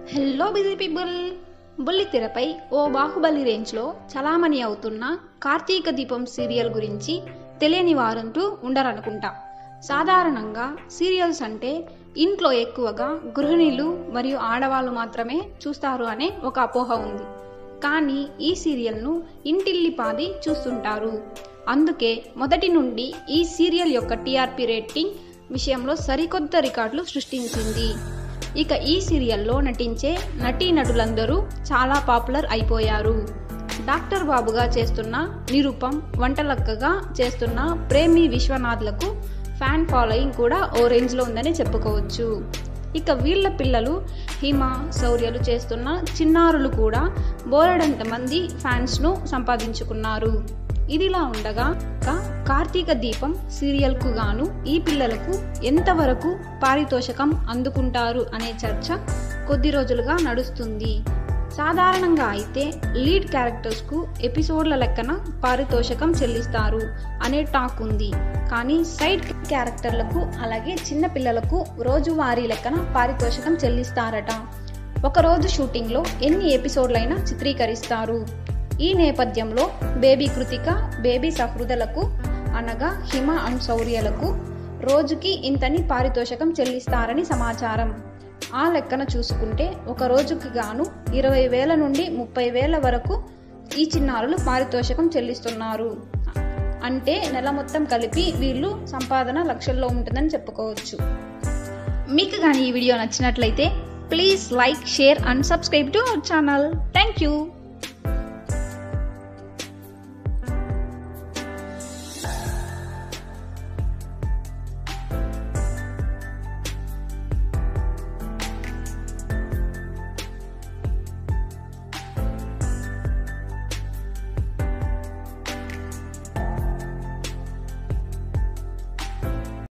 hello busy people బుల్లితెరపై ఓ బాహుబలి రేంజ్లో చలామణి అవుతున్న కార్తీక దీపం సీరియల్ గురించి తెలియని వారంటూ ఉండరనుకుంటా సాధారణంగా సీరియల్స్ అంటే ఇంట్లో ఎక్కువగా గృహిణీలు మరియు ఆడవాళ్ళు మాత్రమే చూస్తారు అనే ఒక అపోహ ఉంది కానీ ఈ సీరియల్ను ఇంటిల్లిపాది చూస్తుంటారు అందుకే మొదటి నుండి ఈ సీరియల్ యొక్క టీఆర్పీ రేటింగ్ విషయంలో సరికొత్త రికార్డులు సృష్టించింది ఇక ఈ సీరియల్లో నటించే నటీనటులందరూ చాలా పాపులర్ అయిపోయారు డాక్టర్ బాబుగా చేస్తున్న నిరూపం వంటలక్కగా చేస్తున్న ప్రేమి విశ్వనాథ్లకు ఫ్యాన్ ఫాలోయింగ్ కూడా ఓ రేంజ్లో ఉందని చెప్పుకోవచ్చు ఇక వీళ్ళ పిల్లలు హిమ శౌర్యలు చేస్తున్న చిన్నారులు కూడా బోలెడంత మంది ఫ్యాన్స్ను సంపాదించుకున్నారు ఇదిలా ఉండగా కా- కార్తీక దీపం సీరియల్కు గాను ఈ పిల్లలకు ఎంతవరకు పారితోషకం అందుకుంటారు అనే చర్చ కొద్ది రోజులుగా నడుస్తుంది సాధారణంగా అయితే లీడ్ క్యారెక్టర్స్కు ఎపిసోడ్ల లెక్కన పారితోషకం చెల్లిస్తారు అనే టాక్ ఉంది కానీ సైడ్ క్యారెక్టర్లకు అలాగే చిన్న పిల్లలకు రోజువారీ లెక్కన పారితోషకం చెల్లిస్తారట ఒకరోజు షూటింగ్లో ఎన్ని ఎపిసోడ్లైనా చిత్రీకరిస్తారు ఈ నేపథ్యంలో బేబీ కృతిక బేబీ సహృదలకు అనగా హిమ అండ్ శౌర్యలకు రోజుకి ఇంతని పారితోషకం చెల్లిస్తారని సమాచారం ఆ లెక్కన చూసుకుంటే ఒక రోజుకి గాను ఇరవై వేల నుండి ముప్పై వేల వరకు ఈ చిన్నారులు పారితోషికం చెల్లిస్తున్నారు అంటే నెల మొత్తం కలిపి వీళ్ళు సంపాదన లక్షల్లో ఉంటుందని చెప్పుకోవచ్చు మీకు కానీ ఈ వీడియో నచ్చినట్లయితే please like share and subscribe to our channel thank you